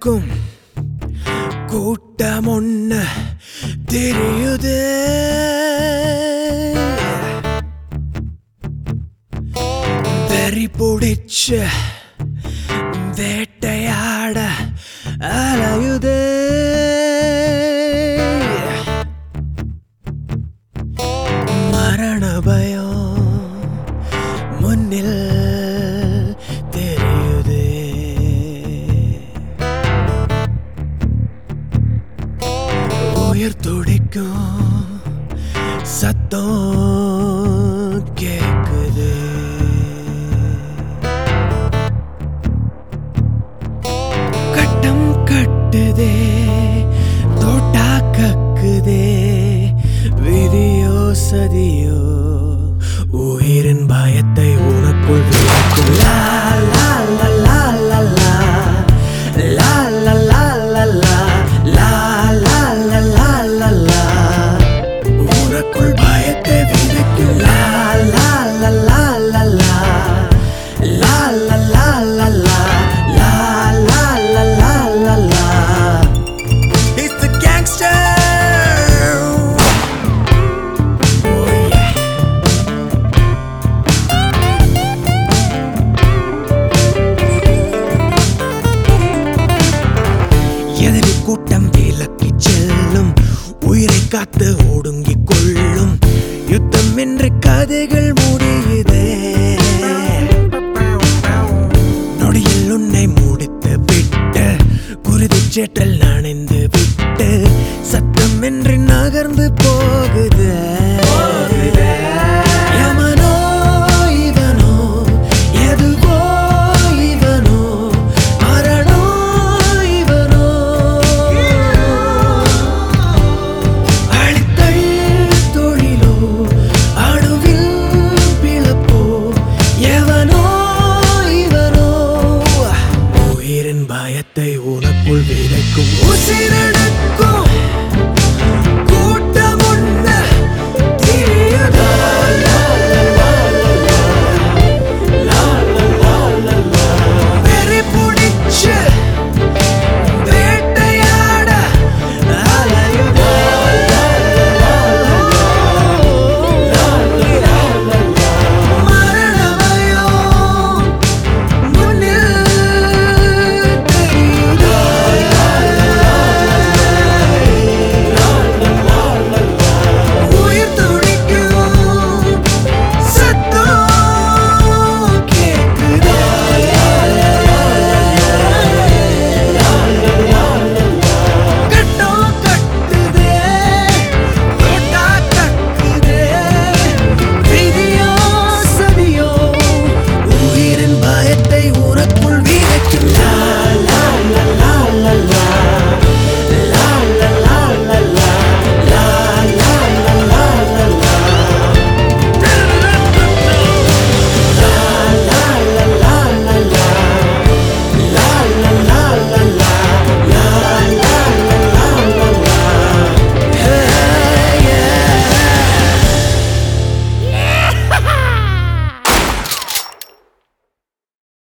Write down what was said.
துடிக்கும் கூட்டம் ஒண்ணு தெரியுது வெறி பிடிச்ச வேட்டையாட அலையுது மரண பயம் முன்னில் தெரியுது உயிர் துடிக்கும் சத்தம் கேக்குது கட்டம் கட்டுதே தோட்டா கக்குதே விதியோ சதியோ உயிரின் பயத்தை உனக்குள் விளக்கும் லா லா லா லா லா லா லா லா லா லா லா லா லா லா லா லா லா உனக்குள் பயத்தை விதைக்கும் லா லா லா லா லா லா லா லா லா லா லா லா லா லா லா லா லா It's the gangster Oh yeah எதிரி கூட்டம் விலக்கி செல்லும் உயிரை காத்து ஒடுங்கிக் கொள்ளும் யுத்தம் என்று கதைகள் முடியுதே நொடியில் உன்னை முடித்து விட்டு குருதி சேற்றல் நனைந்து விட்டு சத்தம் என்று நகர்ந்து போகுது யமனோ இவனோ எதுவோ இவனோ மரணோ இவனோ அழித்தல் தொழிலோ அணுவில் பிளப்போ எவனோ இவனோ உயிரின் பயத்தை உனக்குள் விதைக்கும் உசிரெடுக்கும்